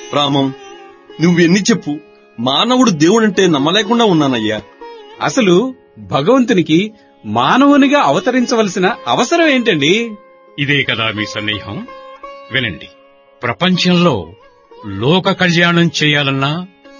రామం నువ్వెన్ని చెప్పు మానవుడు దేవుడంటే నమ్మలేకుండా ఉన్నానయ్యా అసలు భగవంతునికి మానవునిగా అవతరించవలసిన అవసరం ఏంటండి ఇదే కదా మీ సందేహం వినండి ప్రపంచంలో లోక కళ్యాణం చేయాలన్నా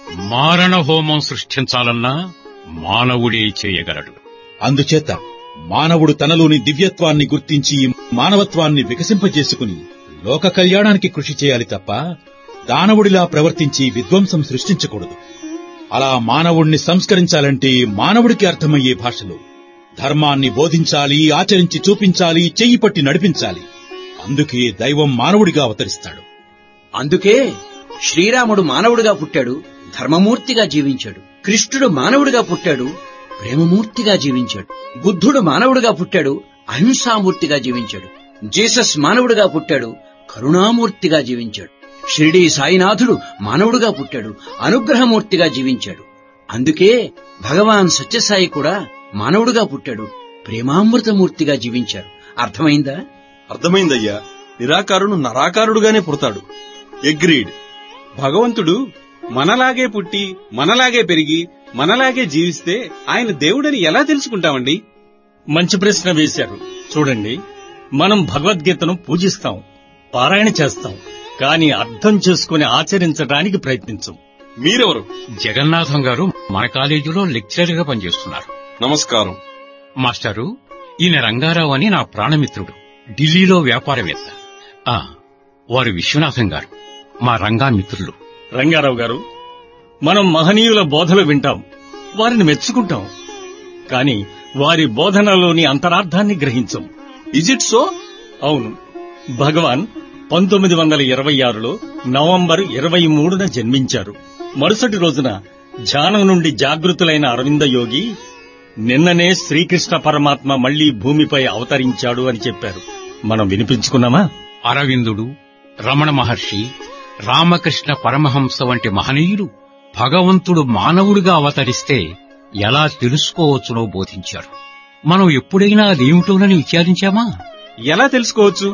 మారణ హోమం సృష్టించాలన్నా మానవుడే చేయగలడు అందుచేత మానవుడు తనలోని దివ్యత్వాన్ని గుర్తించి మానవత్వాన్ని వికసింపజేసుకుని లోక కళ్యాణానికి కృషి చేయాలి తప్ప దానవుడిలా ప్రవర్తించి విధ్వంసం సృష్టించకూడదు అలా మానవుణ్ణి సంస్కరించాలంటే మానవుడికి అర్థమయ్యే భాషలో ధర్మాన్ని బోధించాలి ఆచరించి చూపించాలి చెయ్యి పట్టి నడిపించాలి అందుకే దైవం మానవుడిగా అవతరిస్తాడు అందుకే శ్రీరాముడు మానవుడిగా పుట్టాడు ధర్మమూర్తిగా జీవించాడు కృష్ణుడు మానవుడిగా పుట్టాడు ప్రేమమూర్తిగా జీవించాడు బుద్ధుడు మానవుడిగా పుట్టాడు అహింసామూర్తిగా జీవించాడు జీసస్ మానవుడిగా పుట్టాడు కరుణామూర్తిగా జీవించాడు షిరిడీ సాయినాథుడు మానవుడిగా పుట్టాడు అనుగ్రహమూర్తిగా జీవించాడు అందుకే భగవాన్ సత్యసాయి కూడా మానవుడిగా పుట్టాడు ప్రేమామృతమూర్తిగా జీవించారు అర్థమైందా అర్థమైందయ్యా నిరాకారుడు నరాకారుడుగానే పుడతాడు ఎగ్రీడ్ భగవంతుడు మనలాగే పుట్టి మనలాగే పెరిగి మనలాగే జీవిస్తే ఆయన దేవుడని ఎలా తెలుసుకుంటామండి మంచి ప్రశ్న వేశారు చూడండి మనం భగవద్గీతను పూజిస్తాం పారాయణ చేస్తాం కానీ అర్థం చేసుకుని ఆచరించడానికి ప్రయత్నించం మీరెవరు జగన్నాథం గారు మన కాలేజీలో లెక్చరర్ గా పనిచేస్తున్నారు నమస్కారం మాస్టారు ఈయన రంగారావు అని నా ప్రాణమిత్రుడు ఢిల్లీలో వ్యాపారవేత్త ఆ వారు విశ్వనాథం గారు మా రంగా మిత్రులు రంగారావు గారు మనం మహనీయుల బోధలు వింటాం వారిని మెచ్చుకుంటాం కానీ వారి బోధనలోని అంతరార్థాన్ని గ్రహించం ఇజ్ ఇట్ సో అవును భగవాన్ పంతొమ్మిది వందల ఇరవై ఆరులో నవంబర్ ఇరవై మూడున జన్మించారు మరుసటి రోజున ధ్యానం నుండి జాగృతులైన అరవింద యోగి నిన్ననే శ్రీకృష్ణ పరమాత్మ మళ్లీ భూమిపై అవతరించాడు అని చెప్పారు మనం వినిపించుకున్నామా అరవిందుడు రమణ మహర్షి రామకృష్ణ పరమహంస వంటి మహనీయులు భగవంతుడు మానవుడిగా అవతరిస్తే ఎలా తెలుసుకోవచ్చునో బోధించారు మనం ఎప్పుడైనా అదేమిటోనని విచారించామా ఎలా తెలుసుకోవచ్చు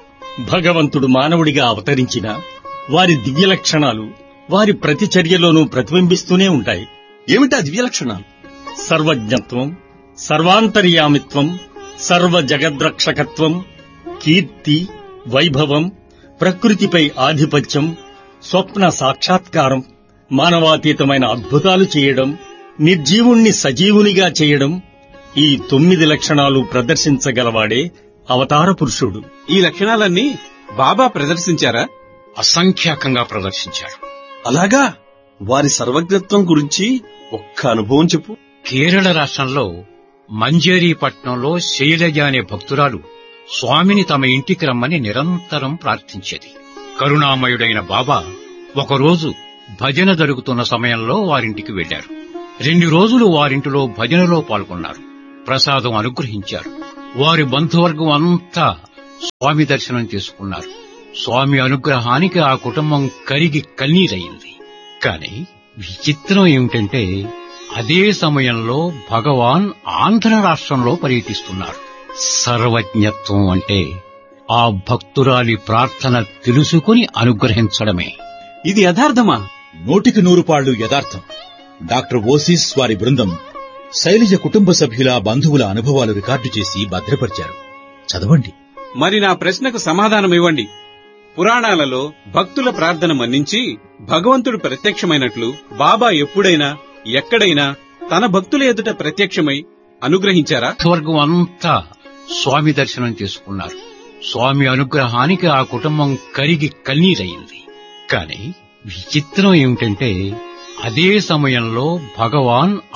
భగవంతుడు మానవుడిగా అవతరించిన వారి దివ్య లక్షణాలు వారి ప్రతి చర్యలోనూ ప్రతిబింబిస్తూనే ఉంటాయి ఏమిటా దివ్య లక్షణాలు సర్వజ్ఞత్వం సర్వాంతర్యామిత్వం సర్వ జగద్రక్షకత్వం కీర్తి వైభవం ప్రకృతిపై ఆధిపత్యం స్వప్న సాక్షాత్కారం మానవాతీతమైన అద్భుతాలు చేయడం నిర్జీవుణ్ణి సజీవునిగా చేయడం ఈ తొమ్మిది లక్షణాలు ప్రదర్శించగలవాడే అవతార పురుషుడు ఈ లక్షణాలన్నీ బాబా ప్రదర్శించారా అసంఖ్యాకంగా ప్రదర్శించారు అలాగా వారి సర్వజ్ఞత్వం గురించి ఒక్క అనుభవం చెప్పు కేరళ రాష్ట్రంలో మంజేరీపట్నంలో శైలజ అనే భక్తురాలు స్వామిని తమ ఇంటికి రమ్మని నిరంతరం ప్రార్థించేది కరుణామయుడైన బాబా ఒకరోజు భజన జరుగుతున్న సమయంలో వారింటికి వెళ్లారు రెండు రోజులు వారింటిలో భజనలో పాల్గొన్నారు ప్రసాదం అనుగ్రహించారు వారి బంధువర్గం అంతా స్వామి దర్శనం చేసుకున్నారు స్వామి అనుగ్రహానికి ఆ కుటుంబం కరిగి కన్నీరయింది కాని విచిత్రం ఏమిటంటే అదే సమయంలో భగవాన్ ఆంధ్ర రాష్ట్రంలో పర్యటిస్తున్నారు సర్వజ్ఞత్వం అంటే ఆ భక్తురాలి ప్రార్థన తెలుసుకుని అనుగ్రహించడమే ఇది యథార్థమా నూటికి నూరు పాళ్లు యథార్థం డాక్టర్ ఓసిస్ వారి బృందం శైలజ కుటుంబ సభ్యుల బంధువుల అనుభవాలు రికార్డు చేసి భద్రపరిచారు చదవండి మరి నా ప్రశ్నకు సమాధానం ఇవ్వండి పురాణాలలో భక్తుల ప్రార్థన మన్నించి భగవంతుడు ప్రత్యక్షమైనట్లు బాబా ఎప్పుడైనా ఎక్కడైనా తన భక్తుల ఎదుట ప్రత్యక్షమై అనుగ్రహించారా వర్గం అంతా స్వామి దర్శనం చేసుకున్నారు స్వామి అనుగ్రహానికి ఆ కుటుంబం కరిగి కన్నీరయింది కాని విచిత్రం ఏమిటంటే అదే సమయంలో భగవాన్